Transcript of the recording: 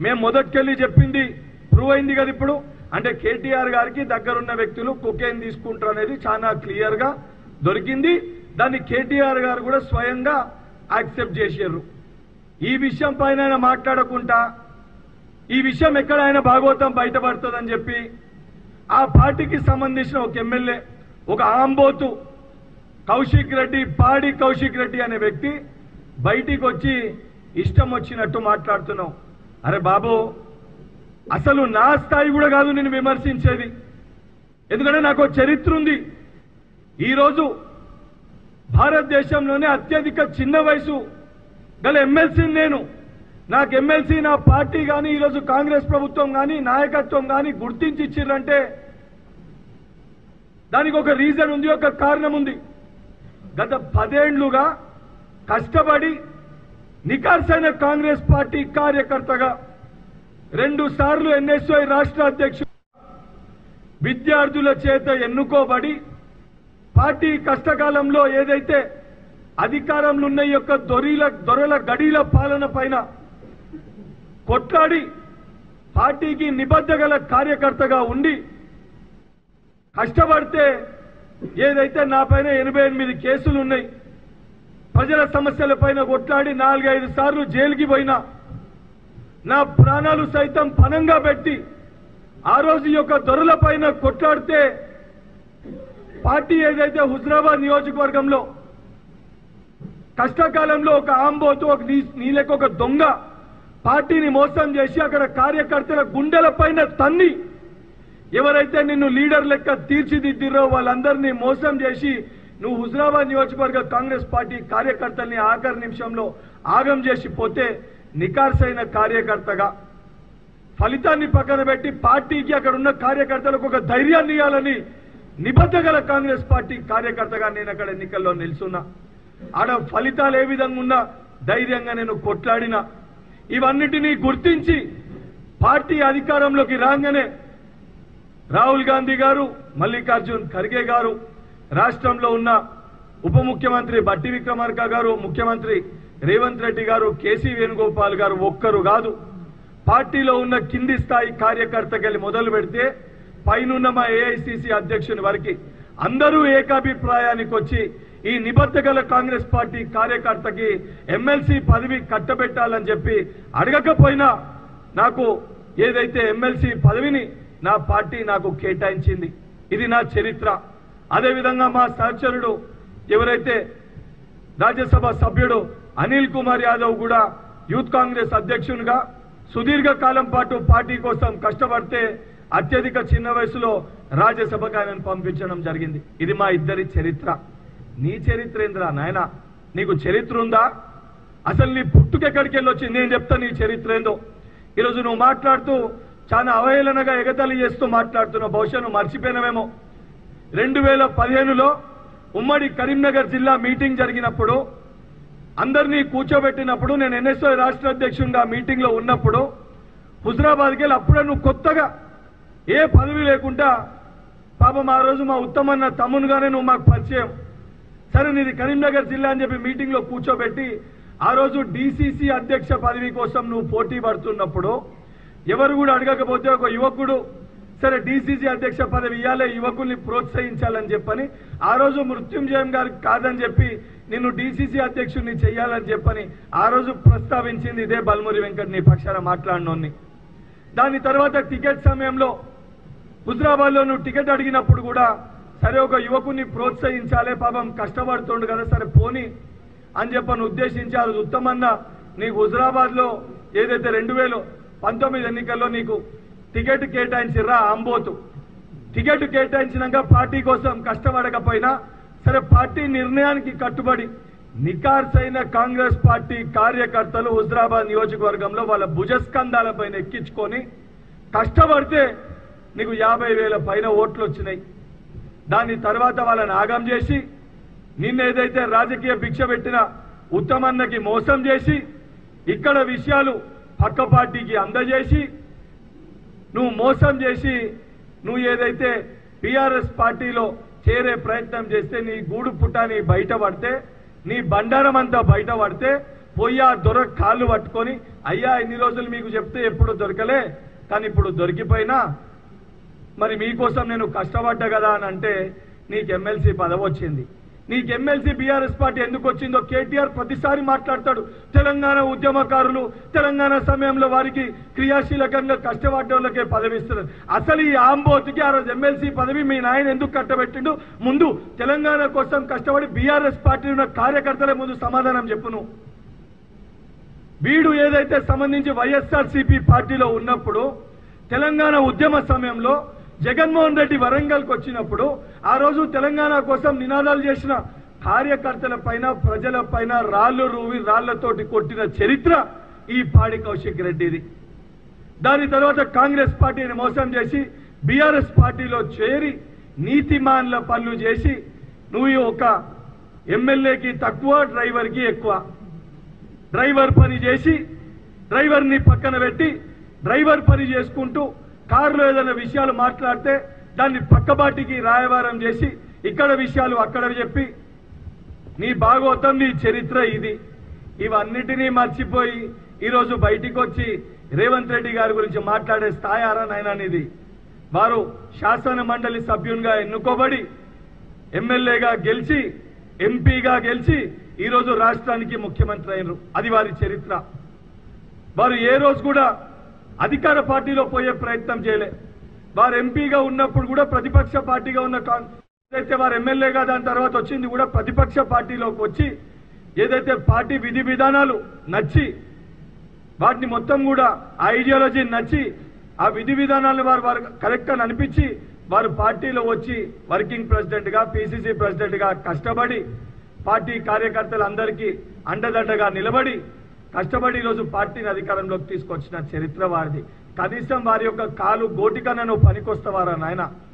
మేము మొదటికెళ్ళి చెప్పింది ప్రూవ్ అయింది కదా ఇప్పుడు అంటే కేటీఆర్ గారికి దగ్గరున్న వ్యక్తులు కుకేన్ తీసుకుంటారు అనేది చాలా క్లియర్ గా దొరికింది దాన్ని కేటీఆర్ గారు కూడా స్వయంగా యాక్సెప్ట్ చేశారు ఈ విషయం పైన ఆయన మాట్లాడకుండా ఈ విషయం ఎక్కడ ఆయన భాగవతం బయటపడుతుందని చెప్పి ఆ పార్టీకి సంబంధించిన ఒక ఎమ్మెల్యే ఒక ఆంబోతు కౌశిక్ రెడ్డి పాడి కౌశిక్ రెడ్డి అనే వ్యక్తి బయటికి వచ్చి ఇష్టం వచ్చినట్టు మాట్లాడుతున్నావు అరే బాబు అసలు నా స్థాయి కూడా కాదు నేను విమర్శించేది ఎందుకంటే నాకు ఒక చరిత్ర ఉంది ఈరోజు భారతదేశంలోనే అత్యధిక చిన్న వయసు గల ఎమ్మెల్సీని నేను నాకు ఎమ్మెల్సీ నా పార్టీ కానీ ఈరోజు కాంగ్రెస్ ప్రభుత్వం కానీ నాయకత్వం కానీ గుర్తించి ఇచ్చిర్రంటే దానికి ఒక రీజన్ ఉంది ఒక కారణం ఉంది గత పదేండ్లుగా కష్టపడి నికార్సైన కాంగ్రెస్ పార్టీ కార్యకర్తగా రెండు సార్లు ఎన్ఎస్ఐ రాష్ట్ర అధ్యక్షుడు విద్యార్థుల చేత ఎన్నుకోబడి పార్టీ కష్టకాలంలో ఏదైతే అధికారంలో ఉన్న ఈ యొక్క దొరిల దొరల గడీల పాలన పైన కొట్లాడి పార్టీకి నిబద్ధగల కార్యకర్తగా ఉండి కష్టపడితే ఏదైతే నా పైన ఎనభై ఎనిమిది కేసులు ఉన్నాయి ప్రజల సమస్యల పైన కొట్లాడి నాలుగైదు సార్లు జైలుకి పోయినా నా ప్రాణాలు సైతం పనంగా పెట్టి ఆ రోజు ఈ యొక్క దొరల పైన కొట్లాడితే పార్టీ ఏదైతే హుజరాబాద్ నియోజకవర్గంలో కష్టకాలంలో ఒక ఆంబోతు ఒక నీ- నీలెక్క ఒక దొంగ పార్టీని మోసం చేసి అక్కడ కార్యకర్తల గుండెల పైన తన్ని ఎవరైతే నిన్ను లీడర్ లెక్క తీర్చిదిద్దిరో వాళ్ళందరినీ మోసం చేసి నువ్వు హుజరాబాద్ నియోజకవర్గ కాంగ్రెస్ పార్టీ కార్యకర్తల్ని ఆఖరి నిమిషంలో ఆగం చేసి పోతే నికార్సైన కార్యకర్తగా ఫలితాన్ని పక్కన పెట్టి పార్టీకి అక్కడ ఉన్న కార్యకర్తలకు ఒక ధైర్యాన్ని ఇవ్వాలని నిబద్ధగల కాంగ్రెస్ పార్టీ కార్యకర్తగా నేను అక్కడ ఎన్నికల్లో నిల్చున్నా ఆడ ఫలితాలు ఏ విధంగా ఉన్నా ధైర్యంగా నేను కొట్లాడినా ఇవన్నిటినీ గుర్తించి పార్టీ అధికారంలోకి రాగానే రాహుల్ గాంధీ గారు మల్లికార్జున్ ఖర్గే గారు రాష్ట్రంలో ఉన్న ఉప ముఖ్యమంత్రి బట్టి విక్రమార్క గారు ముఖ్యమంత్రి రేవంత్ రెడ్డి గారు కేసీ వేణుగోపాల్ గారు ఒక్కరు కాదు పార్టీలో ఉన్న కింది స్థాయి కార్యకర్తకెళ్ళి మొదలు పెడితే పైనున్న మా ఏఐసిసి అధ్యక్షుని వరకు అందరూ ఏకాభిప్రాయానికి వచ్చి ఈ నిబద్ధగల కాంగ్రెస్ పార్టీ కార్యకర్తకి ఎమ్మెల్సీ పదవి కట్టబెట్టాలని చెప్పి అడగకపోయినా నాకు ఏదైతే ఎమ్మెల్సీ పదవిని నా పార్టీ నాకు కేటాయించింది ఇది నా చరిత్ర అదేవిధంగా మా సహచరుడు ఎవరైతే రాజ్యసభ సభ్యుడు అనిల్ కుమార్ యాదవ్ కూడా యూత్ కాంగ్రెస్ అధ్యక్షునిగా సుదీర్ఘ కాలం పాటు పార్టీ కోసం కష్టపడితే అత్యధిక చిన్న వయసులో రాజ్యసభకు ఆయనను పంపించడం జరిగింది ఇది మా ఇద్దరి చరిత్ర నీ చరిత్ర ఏంద్రా నాయన నీకు చరిత్ర ఉందా అసలు నీ పుట్టుకెక్కడికి వెళ్ళి వచ్చింది నేను చెప్తా నీ చరిత్ర ఏందో ఈరోజు నువ్వు మాట్లాడుతూ చాలా అవహేళనగా ఎగతాళి చేస్తూ మాట్లాడుతున్నావు బహుశా నువ్వు మర్చిపోయినవేమో రెండు వేల పదిహేనులో ఉమ్మడి కరీంనగర్ జిల్లా మీటింగ్ జరిగినప్పుడు అందరినీ కూర్చోబెట్టినప్పుడు నేను ఎన్ఎస్ఐ రాష్ట్ర అధ్యక్షుడిగా మీటింగ్ లో ఉన్నప్పుడు హుజరాబాద్కి వెళ్ళి అప్పుడే నువ్వు కొత్తగా ఏ పదవి లేకుండా పాపం ఆ రోజు మా ఉత్తమన్న తమ్మునుగానే నువ్వు మాకు పరిచయం సరే నీది కరీంనగర్ జిల్లా అని చెప్పి మీటింగ్ లో కూర్చోబెట్టి ఆ రోజు డిసిసి అధ్యక్ష పదవి కోసం నువ్వు పోటీ పడుతున్నప్పుడు ఎవరు కూడా అడగకపోతే ఒక యువకుడు సరే డిసిసి అధ్యక్ష పదవి ఇవ్వాలి యువకుల్ని ప్రోత్సహించాలని చెప్పని ఆ రోజు మృత్యుంజయం గారికి కాదని చెప్పి నిన్ను డిసిసి అధ్యక్షుడిని చెయ్యాలని చెప్పని ఆ రోజు ప్రస్తావించింది ఇదే బల్మురి వెంకట్ నీ పక్షాన మాట్లాడినోన్ని దాని తర్వాత టికెట్ సమయంలో హుజరాబాద్ లో నువ్వు టికెట్ అడిగినప్పుడు కూడా సరే ఒక యువకుని ప్రోత్సహించాలే పాపం కష్టపడుతుండు కదా సరే పోని అని చెప్పని ఉద్దేశించి అది ఉత్తమన్న నీకు హుజరాబాద్ లో ఏదైతే రెండు వేలు పంతొమ్మిది ఎన్నికల్లో నీకు టికెట్ కేటాయించిర్రా అంబోతు టికెట్ కేటాయించినాక పార్టీ కోసం కష్టపడకపోయినా సరే పార్టీ నిర్ణయానికి కట్టుబడి నికార్సైన కాంగ్రెస్ పార్టీ కార్యకర్తలు హుజరాబాద్ నియోజకవర్గంలో వాళ్ళ భుజస్కంధాల పైన ఎక్కించుకొని కష్టపడితే నీకు యాభై వేల పైన ఓట్లు వచ్చినాయి దాని తర్వాత వాళ్ళని ఆగం చేసి నిన్న ఏదైతే రాజకీయ భిక్ష పెట్టిన ఉత్తమన్నకి మోసం చేసి ఇక్కడ విషయాలు పక్క పార్టీకి అందజేసి నువ్వు మోసం చేసి నువ్వు ఏదైతే టిఆర్ఎస్ పార్టీలో చేరే ప్రయత్నం చేస్తే నీ గూడు పుటాని బయట పడితే నీ బండారం అంతా బయట పడితే పోయి ఆ దొర కాళ్ళు పట్టుకొని అయ్యా ఇన్ని రోజులు మీకు చెప్తే ఎప్పుడు దొరకలే కానీ ఇప్పుడు దొరికిపోయినా మరి మీకోసం నేను కష్టపడ్డా కదా అని అంటే నీకు ఎమ్మెల్సీ పదవి వచ్చింది నీకు ఎమ్మెల్సీ బీఆర్ఎస్ పార్టీ ఎందుకు వచ్చిందో కేటీఆర్ ప్రతిసారి మాట్లాడతాడు తెలంగాణ ఉద్యమకారులు తెలంగాణ సమయంలో వారికి క్రియాశీలకంగా కష్టపడ్డోళ్ళకే పదవి ఇస్తున్నారు అసలు ఈ ఆంబోతికి ఆ రోజు ఎమ్మెల్సీ పదవి మీ నాయన ఎందుకు కట్టబెట్టిండు ముందు తెలంగాణ కోసం కష్టపడి బీఆర్ఎస్ పార్టీ ఉన్న కార్యకర్తలే ముందు సమాధానం చెప్పును వీడు ఏదైతే సంబంధించి వైఎస్ఆర్ సిపి పార్టీలో ఉన్నప్పుడు తెలంగాణ ఉద్యమ సమయంలో జగన్మోహన్ రెడ్డి వరంగల్కి వచ్చినప్పుడు ఆ రోజు తెలంగాణ కోసం నినాదాలు చేసిన కార్యకర్తల పైన ప్రజల పైన రాళ్ళు రూవి రాళ్లతోటి కొట్టిన చరిత్ర ఈ పాడి కౌశిక్ రెడ్డిది దాని తర్వాత కాంగ్రెస్ పార్టీని మోసం చేసి బీఆర్ఎస్ పార్టీలో చేరి నీతిమాన్ల పనులు చేసి నువ్వు ఒక ఎమ్మెల్యేకి తక్కువ డ్రైవర్కి ఎక్కువ డ్రైవర్ పని చేసి డ్రైవర్ని పక్కన పెట్టి డ్రైవర్ పని చేసుకుంటూ కారులో ఏదైనా విషయాలు మాట్లాడితే దాన్ని పక్కబాటికి రాయవారం చేసి ఇక్కడ విషయాలు అక్కడ చెప్పి నీ భాగవతం నీ చరిత్ర ఇది ఇవన్నిటినీ మర్చిపోయి ఈరోజు బయటికి వచ్చి రేవంత్ రెడ్డి గారి గురించి మాట్లాడే స్థాయి అరనైనా ఇది వారు శాసన మండలి సభ్యునిగా ఎన్నుకోబడి ఎమ్మెల్యేగా గెలిచి ఎంపీగా గెలిచి ఈరోజు రాష్ట్రానికి ముఖ్యమంత్రి అయినరు అది వారి చరిత్ర వారు ఏ రోజు కూడా అధికార పార్టీలో పోయే ప్రయత్నం చేయలే వారు ఎంపీగా ఉన్నప్పుడు కూడా ప్రతిపక్ష పార్టీగా ఉన్న కాంగ్- ఏదైతే వారు ఎమ్మెల్యేగా దాని తర్వాత వచ్చింది కూడా ప్రతిపక్ష పార్టీలోకి వచ్చి ఏదైతే పార్టీ విధి విధానాలు నచ్చి వాటిని మొత్తం కూడా ఆ ఐడియాలజీ నచ్చి ఆ విధి విధానాలను వారు వారు కరెక్ట్ అని అనిపించి వారు పార్టీలో వచ్చి వర్కింగ్ ప్రెసిడెంట్ గా పిసిసి ప్రెసిడెంట్ గా కష్టపడి పార్టీ కార్యకర్తలందరికీ అండదండగా నిలబడి కష్టపడి ఈరోజు పార్టీని అధికారంలోకి తీసుకొచ్చిన చరిత్ర వారిది కనీసం వారి యొక్క కాలు గోటికన్నా నువ్వు పనికొస్తావారా నాయన